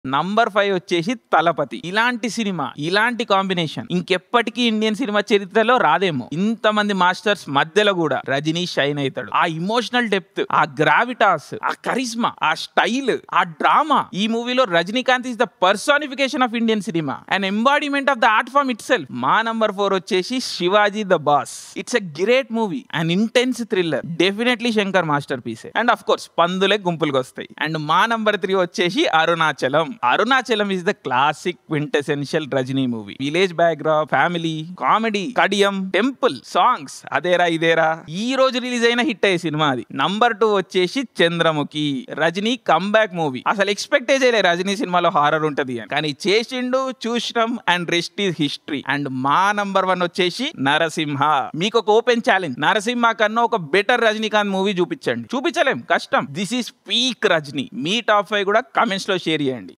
number five వచ్చేసి తలపతి ఇలాంటి cinema ఇలాంటి కాంబినేషన్ ఇంకెప్పటికీ ఇండియన్ సినిమా చరిత్రలో రాదేమో ఇంతమంది మాస్టర్స్ మధ్యలో కూడా రజనీ షైన్ అవుతాడు ఆ ఇమోషనల్ డెప్త్ ఆ గ్రావిటాస్ ఆ కరిస్మా ఆ స్టైల్ ఆ డ్రామా ఈ మూవీలో Rajinikanth is the personification of Indian cinema and embodiment of the art form itself మా నంబర్ ఫోర్ వచ్చేసి Shivaji the boss it's a great movie and intense thriller definitely Shankar master పీసే and of course పందులే గుంపులుగా వస్తాయి and మా number three వచ్చేసి Arunachalam Arunachalam is the classic quintessential Rajini movie village బ్యాక్గ్రాప్ family comedy Kadiyam temple songs అదేరా ఇదేరా ఈ రోజు రిలీజ్ అయిన హిట్ అయ్యే సినిమా అది నంబర్ టూ వచ్చేసి చంద్రముఖి రజనీ కంబ్యాక్ మూవీ అసలు ఎక్స్పెక్టే చేయలే రజనీ సినిమాలో హారర్ ఉంటది అని కానీ చేసిండు చూసినాం and rest is history and మా నంబర్ వన్ వచ్చేసి నరసింహ మీకు ఒక ఓపెన్ ఛాలెంజ్ నరసింహ కన్నా ఒక బెటర్ రజనీకాంత్ మూవీ చూపించండి చూపించలేం కష్టం దిస్ ఈస్ పీక్ రజనీ మీ టాప్ ఫైవ్ కూడా కమెంట్స్ లో షేర్ చేయండి